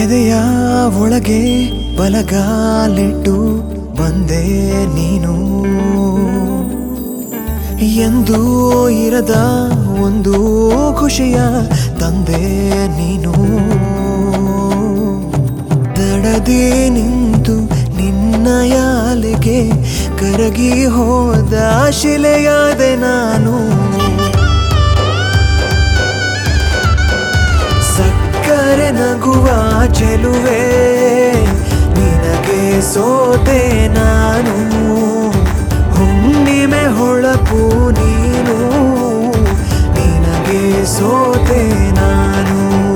ಎದೆಯ ಒಳಗೆ ಬಲಗಾಲಿಟ್ಟು ಬಂದೆ ನೀನು ಎಂದೂ ಇರದ ಒಂದು ಖುಷಿಯ ತಂದೆ ನೀನು ದಡದಿ ನಿಂತು ನಿನ್ನಯ ಅಲೆಗೆ ಕರಗಿ ಹೋದ ಶಿಲೆಯಾದೆ ನಾನು ಸಕ್ಕರೆ ನಗುವ ಚೆಲುವೆ ನಿನಗೆ ಸೋತೆ ನಾನು ಹುಣ್ಣಿಮೆ ಹೊಳಪು ನೀನು ನಿನಗೆ ಸೋತೆ ನಾನು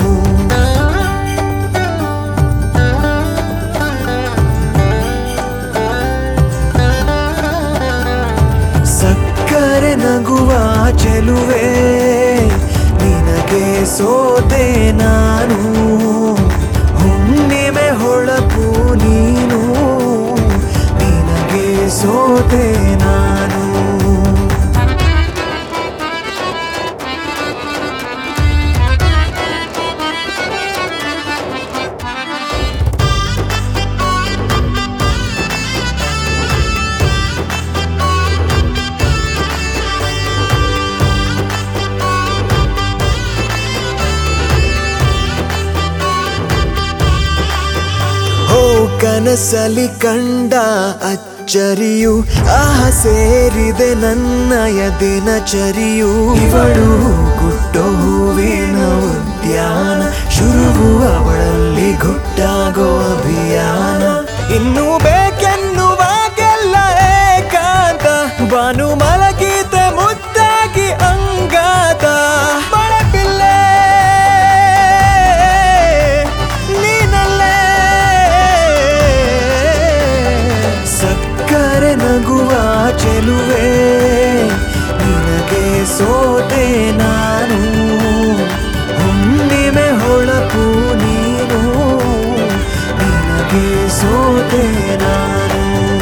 ಸಕ್ಕರೆ ನಗುವ ಚೆಲುವೆ ನಿನಗೆ ಸೋತೆ ನಾನು ಹುಣ್ಣಿಮೆ ಹೊಳಪು ನೀನು ನಿನಗೆ ಸೋತೆ ನಾನು ಹೋ ಕನಸಲಿ ಕಂಡ ಅಚ್ಚರಿಯು ಆಹ ಸೇರಿದೆ ನನ್ನಯ ದಿನಚರಿಯು ಇವಳು ಗುಡ್ಡೋ ಹೂವಿನ ಉದ್ಯಾನ ಶುರುವು ಅವಳಲ್ಲಿ ಗುಟ್ಟಾಗೋ ಅಭಿಯಾನ ಇನ್ನು ಬೇಕೆನ್ನುವಾಗೆಲ್ಲ ಏಕಾಂತ ಬಾನು ಮಲಗಿದ ಮುದ್ದಾಗಿ ಅಂಗಾತ ಮಳಪಿಲ್ಲೆ ನೀನಲ್ಲೇ ಸಕ್ಕರೆ ನಗುವ ಚೆಲುವೆ ನಿನಗೆ ಸೋತೆ ನಾನು ಹುಣ್ಣಿಮೆ ಹೊಳಪು ನೀನು ನಿನಗೆ ಸೋತೆ ನಾನು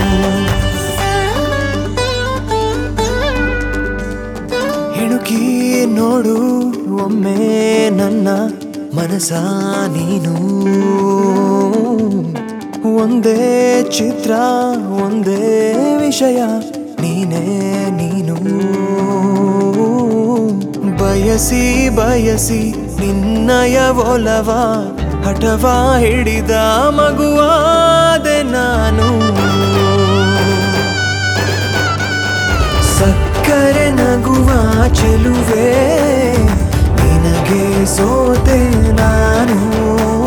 ಹೆಣುಕಿ ನೋಡು ಒಮ್ಮೆ ನನ್ನ ಮನಸ ನೀನು ಒಂದೇ ಚಿತ್ರ ಒಂದೇ ವಿಷಯ ನೀನೇ ನೀನು ಬಯಸಿ ಬಯಸಿ ನಿನ್ನಯ ಒಲವ ಹಠವ ಹಿಡಿದ ಮಗುವಾದೆ ನಾನು ಸಕ್ಕರೆ ನಗುವ ಚೆಲುವೆ ನಿನಗೆ ಸೋತೆ ನಾನು